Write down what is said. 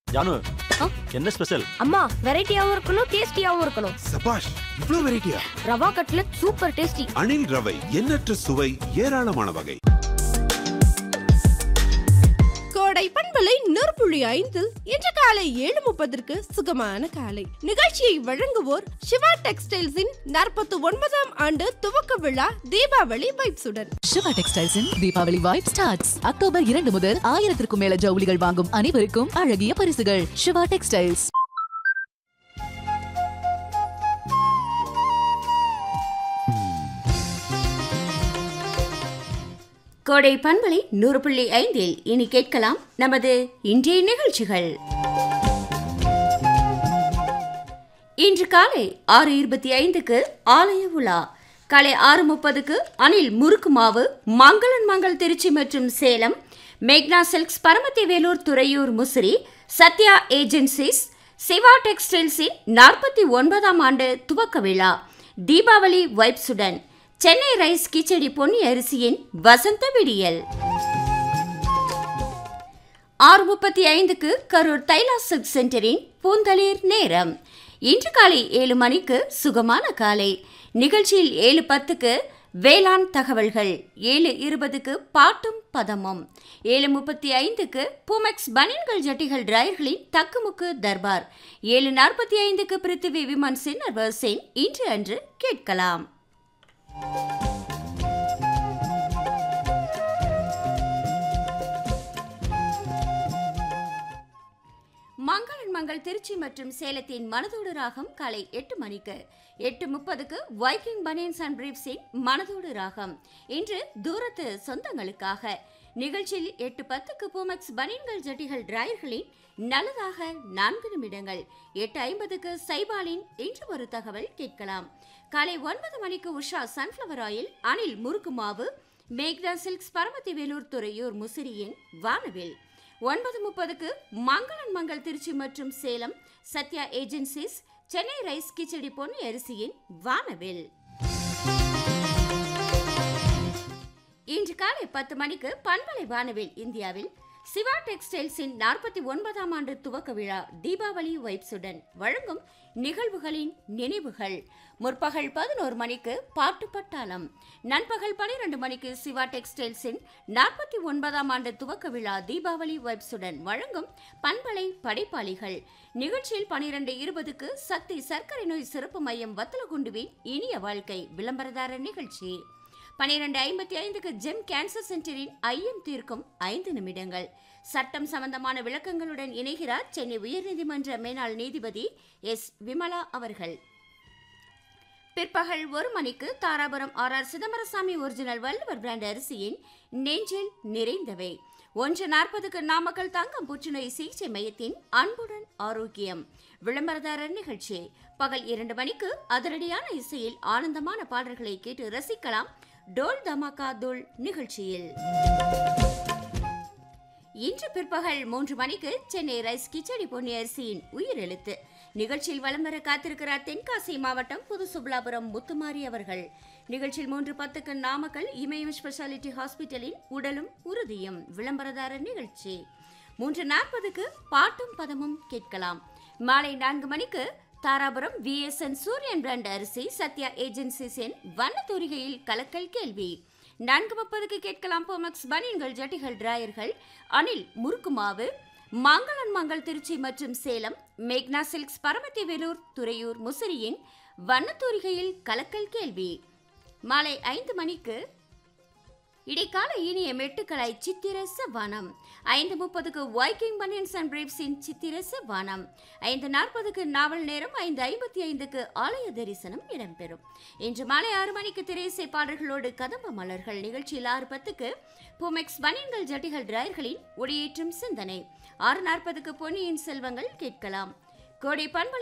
ஜானு ஆ? என்ன ஸ்பெஷல் அம்மா வெரைட்டியாவும் இருக்கணும் டேஸ்டியாவும் இருக்கணும் சபாஷ் இவ்ளோ வெரைட்டியா rava cutlet super tasty Anil ரவை எண்ணற்ற சுவை ஏராளமான வகை கோடை பண்பலை நூற்புள்ளி ஐந்தில் இன்று காலை ஏழு முப்பதற்கு சுகமான காலை நிகழ்ச்சியை வழங்குவோர் சிவா டெக்ஸ்டைல்ஸின் நாற்பத்தி ஒன்பதாம் ஆண்டு துவக்க விழா தீபாவளி வைப்ஸுடன் சிவா டெக்ஸ்டைல்ஸின் தீபாவளி வைப் ஸ்டார்ட்ஸ் அக்டோபர் இரண்டு முதல் ஆயிரத்திற்கும் மேல ஜவுளிகள் வாங்கும் அனைவருக்கும் அழகிய பரிசுகள் சிவா டெக்ஸ்டைல்ஸ் கோடை பண்பலை நூறு புள்ளி ஐந்தில் இனி கேட்கலாம் நமது இன்றைய நிகழ்ச்சிகள் இன்று காலை ஆறு இருபத்தி ஐந்துக்கு ஆலய உலா காலை ஆறு முப்பதுக்கு அனில் முறுக்கு மாவு மங்களன் மங்கள் திருச்சி மற்றும் சேலம் மேக்னா சில்க்ஸ் பரமத்தி வேலூர் துறையூர் முசிறி சத்யா ஏஜென்சிஸ் சிவா டெக்ஸ்டைல்ஸின் நாற்பத்தி ஒன்பதாம் ஆண்டு துவக்க விழா தீபாவளி வைப்ஸுடன் சென்னை ரைஸ் கிச்சடி பொன்னி அரிசியின் வசந்த விடியல் ஆறு முப்பத்தி ஐந்துக்கு கரூர் தைலா சில்க் சென்டரின் பூந்தளிர் நேரம் இன்று காலை ஏழு மணிக்கு சுகமான காலை நிகழ்ச்சியில் ஏழு பத்துக்கு வேளாண் தகவல்கள் ஏழு இருபதுக்கு பாட்டும் பதமும் ஏழு முப்பத்தி ஐந்துக்கு பூமெக்ஸ் பனியன்கள் ஜட்டிகள் டிரையர்களின் தக்குமுக்கு தர்பார் ஏழு நாற்பத்தி ஐந்துக்கு பிருத்திவி விமன் சின் சென் இன்று அன்று கேட்கலாம் மங்களன் மங்கள் திருச்சி மற்றும் சேலத்தின் மனதோடு ராகம் காலை எட்டு மணிக்கு எட்டு முப்பதுக்கு வைக்கிங் பனியன்ஸ் அண்ட் பிரீப்ஸின் மனதோடு ராகம் இன்று தூரத்து சொந்தங்களுக்காக நிகழ்ச்சியில் எட்டு பத்துக்கு பூமெக்ஸ் பனியன்கள் ஜட்டிகள் டிரையர்களின் நல்லதாக நான்கு நிமிடங்கள் எட்டு ஐம்பதுக்கு சைபாலின் இன்று ஒரு தகவல் கேட்கலாம் காலை ஒன்பது மணிக்கு உஷா சன்ஃப்ளவர் ஆயில் அனில் முறுக்கு மாவு மேக்னா சில்க்ஸ் பரமத்தி வேலூர் துறையூர் முசிறியின் வானவில் ஒன்பது முப்பதுக்கு மங்களன் மங்கள் திருச்சி மற்றும் சேலம் சத்யா ஏஜென்சிஸ் சென்னை ரைஸ் கிச்சடி பொன்னி அரிசியின் வானவில் இன்று காலை பத்து மணிக்கு பண்பலை வானவில் இந்தியாவில் சிவா டெக்ஸ்டைல்ஸின் நாற்பத்தி ஒன்பதாம் ஆண்டு துவக்க விழா தீபாவளி வைப்ஸுடன் வழங்கும் நிகழ்வுகளின் நினைவுகள் முற்பகல் பதினோரு மணிக்கு பாட்டு பட்டாளம் நண்பகல் பனிரெண்டு மணிக்கு சிவா டெக்ஸ்டைல்ஸின் நாற்பத்தி ஒன்பதாம் ஆண்டு துவக்க விழா தீபாவளி வைப்ஸுடன் வழங்கும் பண்பலை படைப்பாளிகள் நிகழ்ச்சியில் பனிரெண்டு இருபதுக்கு சக்தி சர்க்கரை நோய் சிறப்பு மையம் வத்தலகுண்டுவின் இனிய வாழ்க்கை விளம்பரதாரர் நிகழ்ச்சி பனிரெண்டு ஐம்பத்தி ஐந்துக்கு ஜெம் கேன்சர் சென்டரின் ஐயம் தீர்க்கும் ஐந்து நிமிடங்கள் சட்டம் சம்பந்தமான விளக்கங்களுடன் இணைகிறார் சென்னை உயர்நீதிமன்ற மேனாள் நீதிபதி எஸ் விமலா அவர்கள் பிற்பகல் ஒரு மணிக்கு Dharapuram R R Chidambarasamy original Valluvar brand அரிசியின் நெஞ்சில் நிறைந்தவை ஒன்று நாற்பதுக்கு நாமக்கல் தங்கம் புற்றுநோய் சிகிச்சை மையத்தின் அன்புடன் ஆரோக்கியம் விளம்பரதாரர் நிகழ்ச்சி பகல் இரண்டு மணிக்கு அதிரடியான இசையில் ஆனந்தமான பாடல்களை கேட்டு ரசிக்கலாம் டோல் தமாகா தோல் நிகழ்ச்சியில் இன்று பிற்பகல் மூன்று மணிக்கு சென்னை ரைஸ் கிச்சடி பொன்னி அரிசியின் உயிரெழுத்து நிகழ்ச்சியில் வலம் வர காத்திருக்கிறார் தென்காசி மாவட்டம் புது சுப்லாபுரம் முத்துமாரி அவர்கள் நிகழ்ச்சியில் மூன்று பத்துக்கு நாமக்கல் இமயம் ஸ்பெஷாலிட்டி ஹாஸ்பிட்டலின் உடலும் உறுதியும் விளம்பரதாரர் நிகழ்ச்சி மூன்று நாற்பதுக்கு பாட்டும் பதமும் கேட்கலாம் மாலை நான்கு மணிக்கு தாராபுரம் விஎஸ்என் சூரியன் பிராண்ட் அரிசி சத்யா ஏஜென்சிஸின் வண்ணத்தூரிகையில் கலக்கல் கேள்வி நான்கு முப்பதுக்கு கேட்கலாம் போமக்ஸ் பனியன்கள் ஜட்டிகள் டிராயர்கள் அனில் முறுக்கு மாவு மங்களன் மங்கள் திருச்சி மற்றும் சேலம் மேக்னா சில்க்ஸ் பரமத்தி வேலூர் துறையூர் முசிறியின் வண்ணத்தூரிகையில் கலக்கல் கேள்வி மாலை ஐந்து மணிக்கு இடைக்கால இனிய மெட்டுக்களாய் சித்திரச வனம் ஐந்து முப்பதுக்கு வைக்கிங் பனியன்ஸ் அண்ட் பிரேப்ஸின் சித்திரச வனம் ஐந்து நாற்பதுக்கு நாவல் நேரம் ஐந்து ஐம்பத்தி ஐந்துக்கு ஆலய தரிசனம் இடம்பெறும் இன்று மாலை ஆறு மணிக்கு திரைசை பாடல்களோடு கதம்ப மலர்கள் நிகழ்ச்சியில் ஆறு பத்துக்கு பூமெக்ஸ் பனியன்கள் ஜட்டிகள் டிராயர்களின் ஒளியேற்றும் சிந்தனை ஆறு நாற்பதுக்கு பொன்னியின் செல்வங்கள் கேட்கலாம் கோடை பண்பலை